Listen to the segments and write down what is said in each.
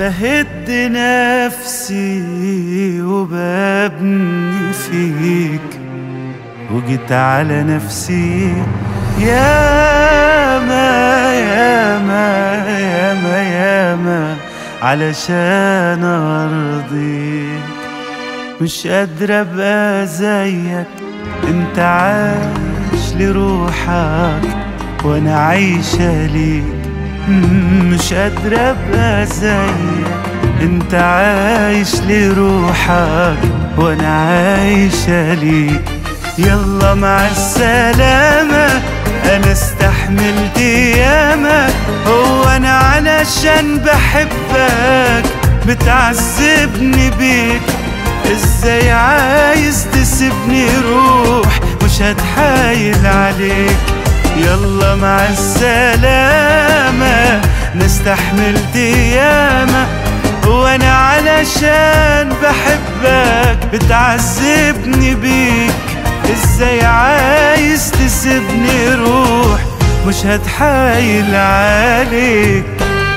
بهد نفسي وببني فيك وجيت على نفسي يا ما يا ما يا ما يا ما علشان ارضيك مش قادر ابقى زيك انت عايش لروحك وانا عايشة ليك مش قادر ابقى زيك انت عايش لروحك وانا عايشة ليك يلا مع السلامة انا استحملت ياما هو انا علشان بحبك بتعذبني بيك ازاي عايز تسيبني روح مش هتحايل عليك يلا مع السلامة نستحملت ياما وانا علشان بحبك بتعذبني بيك ازاي عايز تسيبني روح مش هتحايل عليك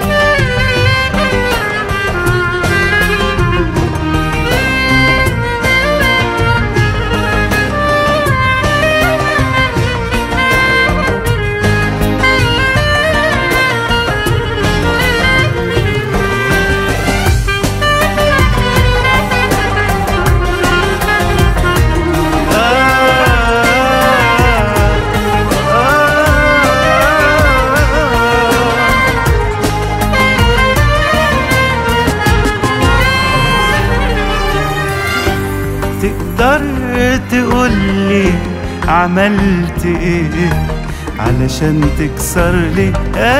تقدر تقولي عملت ايه علشان تكسر لي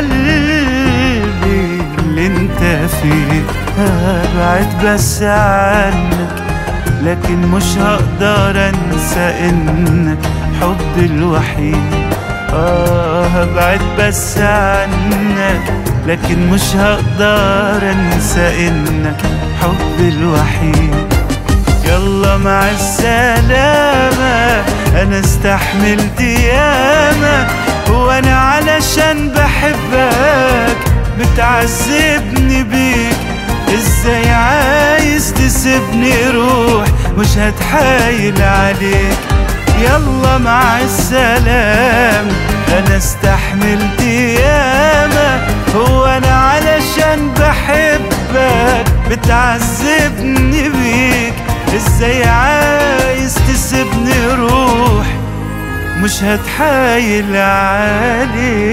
قلبي اللي انت فيه هبعد بس عنك لكن مش هقدر انسى انك حبي الوحيد اه هبعد بس عنك لكن مش هقدر انسى انك حبي الوحيد يلا مع السلامة أنا استحملت ياما وأنا علشان بحبك بتعذبني بيك إزاي عايز تسيبني روح مش هتحايل عليك يلا مع السلام أنا استحملت ياما وأنا علشان بحبك بتعذبني بيك ازاي عايز تسيبني روح مش هتحايل عليك